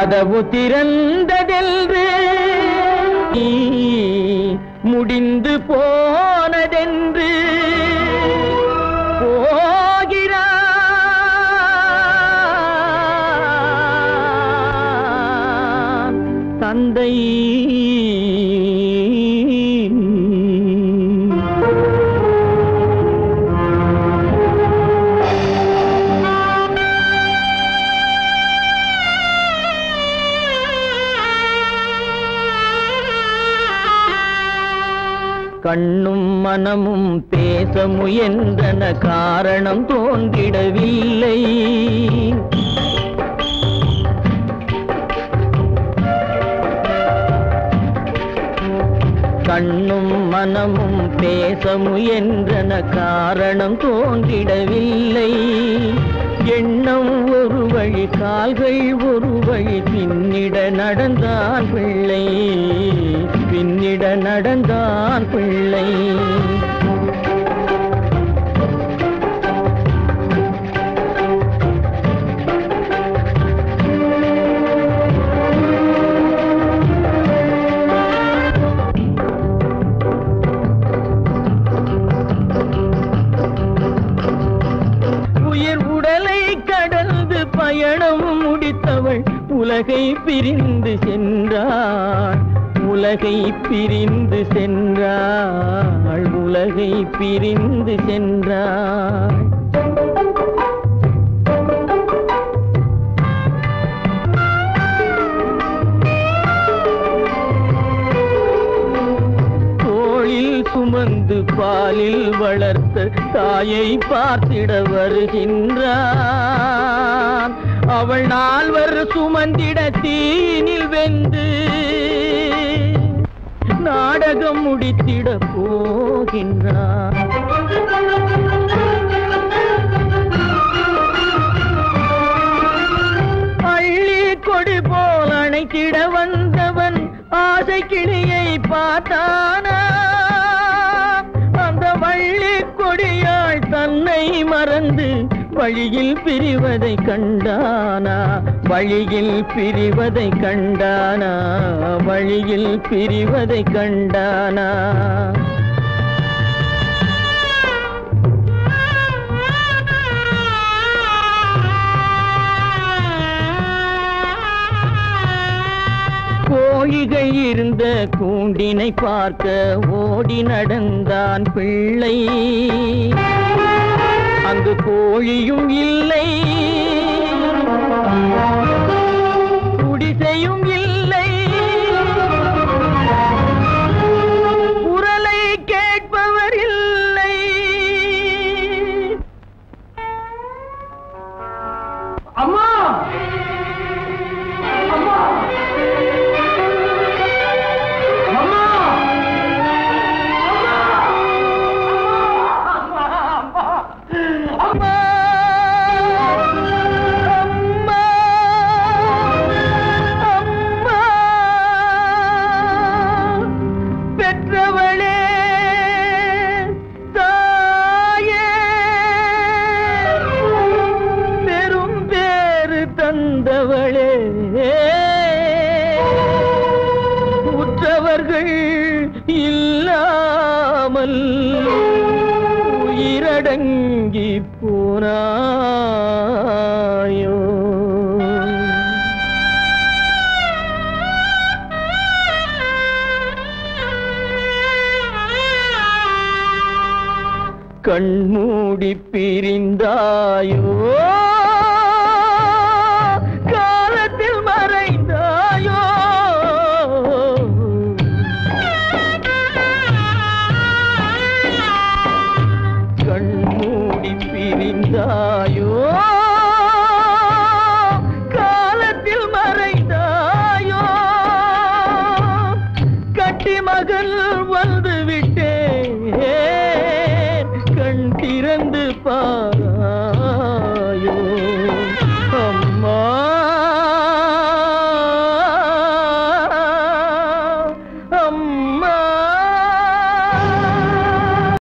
கதவு திறந்ததென்று நீ முடிந்து போனதென்று போகிறான் தந்தை கண்ணும் மனமும் பேச முயன்றன காரணம் தோன்றிடவில்லை கண்ணும் மனமும் பேச முயன்றன காரணம் தோன்றிடவில்லை எண்ணம் ஒரு வழி கால்கள் ஒரு வழி பின்னிட நடந்தான் பிள்ளை பின்னிட நடந்தான் பிள்ளை உயிர் உடலை கடந்து பயணம் முடித்தவள் உலகை பிரிந்து சென்றாள் உலகை பிரிந்து சென்றாள் உலகை பிரிந்து சென்றாள் தோளில் சுமந்து பாலில் வளர்த்த தாயை பார்த்திட வருகின்றான் அவள் நால்வர் சுமந்திட தீனில் வெந்து நாடகம் முடித்திட போகின்றான் அள்ளி கொடி போல் அணைத்திட வந்தவன் ஆசை கிளியை பார்த்தானா அந்த வள்ளி கொடியாள் தன்னை மறந்து வழியில் பிரிவதை கண்டானா வழியில் பிரிவதை கண்டானா வழியில் பிரிவதை கண்டானா கோழிகை இருந்த கூண்டினை பார்க்க ஓடி நடந்தான் பிள்ளை அங்கு கோழியும் இல்லை குடிசையும் இல்லை குரலை கேட்பவர் இல்லை அம்மா அம்மா அம்மா அம்மா அம்மா அம்மா பெற்றவளே தாயே பெரும் பேரு தந்தவளே உற்றவர்கள் இல்லாமல் உயிரடங்கி போனாயோ கண்மூடி பிரிந்தாயோ காலத்தில் மறைந்தாயோ கண்மூடி பிரிந்தாயோ